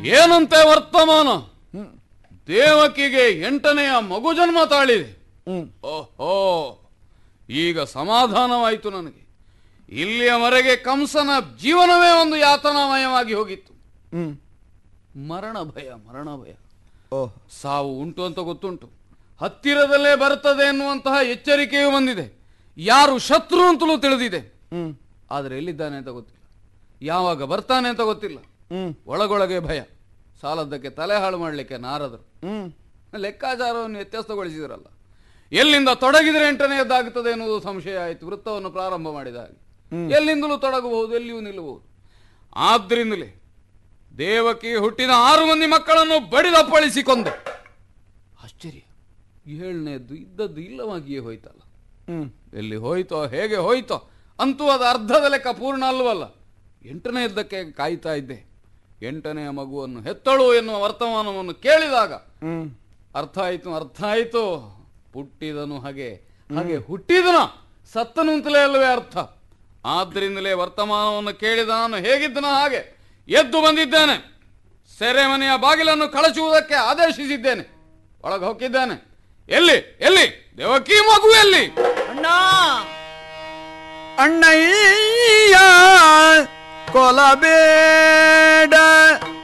ಏನಂತೆ ವರ್ತಮಾನ ದೇವಕಿಗೆ ಎಂಟನೆಯ ಮಗು ಜನ್ಮ ತಾಳಿದೆ ಹ್ಮ್ ಓಹೋ ಈಗ ಸಮಾಧಾನವಾಯಿತು ನನಗೆ ಇಲ್ಲಿಯವರೆಗೆ ಕಂಸನ ಜೀವನವೇ ಒಂದು ಯಾತನಾಮಯವಾಗಿ ಹೋಗಿತ್ತು ಹ್ಮ್ ಮರಣ ಭಯ ಮರಣ ಭಯ ಓಹ್ ಸಾವು ಉಂಟು ಅಂತ ಗೊತ್ತುಂಟು ಹತ್ತಿರದಲ್ಲೇ ಬರುತ್ತದೆ ಎನ್ನುವಂತಹ ಎಚ್ಚರಿಕೆಯೂ ಬಂದಿದೆ ಯಾರು ಶತ್ರು ಅಂತಲೂ ತಿಳಿದಿದೆ ಹ್ಮ್ ಆದರೆ ಎಲ್ಲಿದ್ದಾನೆ ಅಂತ ಗೊತ್ತಿಲ್ಲ ಯಾವಾಗ ಬರ್ತಾನೆ ಅಂತ ಗೊತ್ತಿಲ್ಲ ಹ್ಮ್ ಒಳಗೊಳಗೆ ಭಯ ಸಾಲದ್ದಕ್ಕೆ ತಲೆ ಹಾಳು ಮಾಡಲಿಕ್ಕೆ ನಾರದರು ಹ್ಮ್ ಲೆಕ್ಕಾಚಾರವನ್ನು ವ್ಯತ್ಯಾಸಗೊಳಿಸಿದ್ರಲ್ಲ ಎಲ್ಲಿಂದ ತೊಡಗಿದ್ರೆ ಎಂಟನೆಯದ್ದಾಗುತ್ತದೆ ಎನ್ನುವುದು ಸಂಶಯ ಆಯಿತು ವೃತ್ತವನ್ನು ಪ್ರಾರಂಭ ಮಾಡಿದ ಹಾಗೆ ಎಲ್ಲಿಂದಲೂ ತೊಡಗಬಹುದು ಎಲ್ಲಿಯೂ ನಿಲ್ಲಬಹುದು ಆದ್ರಿಂದಲೇ ದೇವಕಿ ಹುಟ್ಟಿದ ಆರು ಮಂದಿ ಮಕ್ಕಳನ್ನು ಬಡಿದಪ್ಪಳಿಸಿ ಕೊಂದೆ ಆಶ್ಚರ್ಯ ಏಳನೇದ್ದು ಇದ್ದದ್ದು ಇಲ್ಲವಾಗಿಯೇ ಹೋಯ್ತಲ್ಲ ಹ್ಮ್ ಎಲ್ಲಿ ಹೋಯ್ತೋ ಹೇಗೆ ಹೋಯ್ತೋ ಅಂತೂ ಅದು ಅರ್ಧದ ಲೆಕ್ಕ ಪೂರ್ಣ ಅಲ್ವಲ್ಲ ಎಂಟನೆಯದ್ದಕ್ಕೆ ಕಾಯ್ತಾ ಇದ್ದೆ ಎಂಟನೆಯ ಮಗುವನ್ನು ಹೆತ್ತಳು ಎನ್ನುವ ವರ್ತಮಾನವನ್ನು ಕೇಳಿದಾಗ ಹ್ಮ್ ಅರ್ಥ ಆಯ್ತು ಅರ್ಥ ಆಯ್ತು ಹುಟ್ಟಿದನು ಹಾಗೆ ಹಾಗೆ ಹುಟ್ಟಿದನ ಸತ್ತನು ಅಂತಲೇ ಅಲ್ಲವೇ ಅರ್ಥ ಆದ್ರಿಂದಲೇ ವರ್ತಮಾನವನ್ನು ಕೇಳಿದ ನಾನು ಹೇಗಿದ್ದನೋ ಹಾಗೆ ಎದ್ದು ಬಂದಿದ್ದೇನೆ ಸೆರೆಮನೆಯ ಬಾಗಿಲನ್ನು ಕಳಚುವುದಕ್ಕೆ ಆದೇಶಿಸಿದ್ದೇನೆ ಒಳಗೆ ಹೋಗಿದ್ದೇನೆ ಎಲ್ಲಿ ಎಲ್ಲಿ ದೇವಕಿ ಮಗು ಎಲ್ಲಿ ಅಣ್ಣ ಅಣ್ಣಯ್ಯ ಕೊಲಬೇಡ